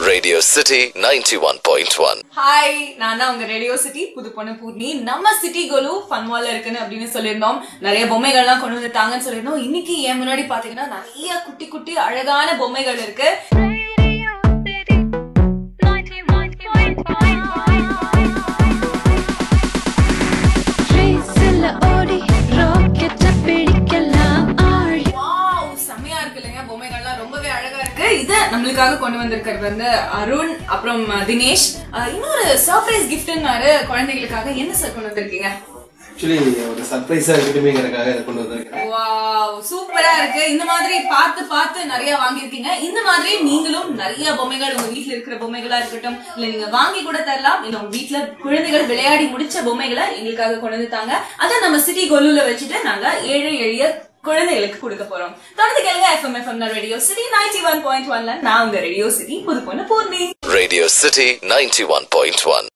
Radio City 91.1. Hi நான் தான் உங்க ரேடியோ சிட்டி புது பொண்ணு பூர்ணி நம்ம சிட்டி கோலு ஃபன் மால்ல இருக்குன்னு அப்படின்னு சொல்லியிருந்தோம் நிறைய பொம்மைகள்லாம் கொண்டு வந்துட்டாங்கன்னு சொல்லியிருந்தோம் இன்னைக்கு என் முன்னாடி பாத்தீங்கன்னா நிறைய குட்டி குட்டி அழகான பொம்மைகள் இருக்கு ரேஸ்ல ஓடி ராக்கெட்ட பிடிக்கலாம் ஆழி வாவ் செம்மையா இருக்கு இல்லைங்க பொம்மைகள்லாம் ரொம்பவே அழகா இருக்கு இது நம்மளுக்காக கொண்டு வந்திருக்கிறது வந்து அருண் அப்புறம் தினேஷ் அஹ், இன்னொரு சர்ப்ரைஸ் கிஃப்ட்னாரு குழந்தைகளுக்காக என்ன சார் கொண்டு வந்திருக்கீங்க ஆக்சுவலி ஒரு சர்ப்ரைஸா இருக்கட்டுமேங்கிறதுக்காக இதை கொண்டு வந்திருக்கேன் வாவ் சூப்பரா இருக்கு இந்த மாதிரி பார்த்து பார்த்து நிறைய வாங்கியிருக்கீங்க இந்த மாதிரி நீங்களும் நிறைய பொம்மைகள் உங்க வீட்ல இருக்கிற பொம்மைகளா இருக்கட்டும் இல்ல நீங்க வாங்கி கூட தரலாம் இல்ல உங்க வீட்ல குழந்தைகள் விளையாடி முடிச்ச பொம்மைகளை எங்களுக்காக கொண்டு வந்துட்டாங்க அதை நம்ம சிட்டி கொலுல வச்சுட்டு நாங்க ஏழை எளிய குழந்தைகளுக்கு கொடுக்க போறோம் தொடர்ந்து கேளுங்க FM FM radio city ninety one point ஒன்ல நான் உங்க ரேடியோ சிட்டி புது பொண்ணு பூர்ணி Radio City 91.1.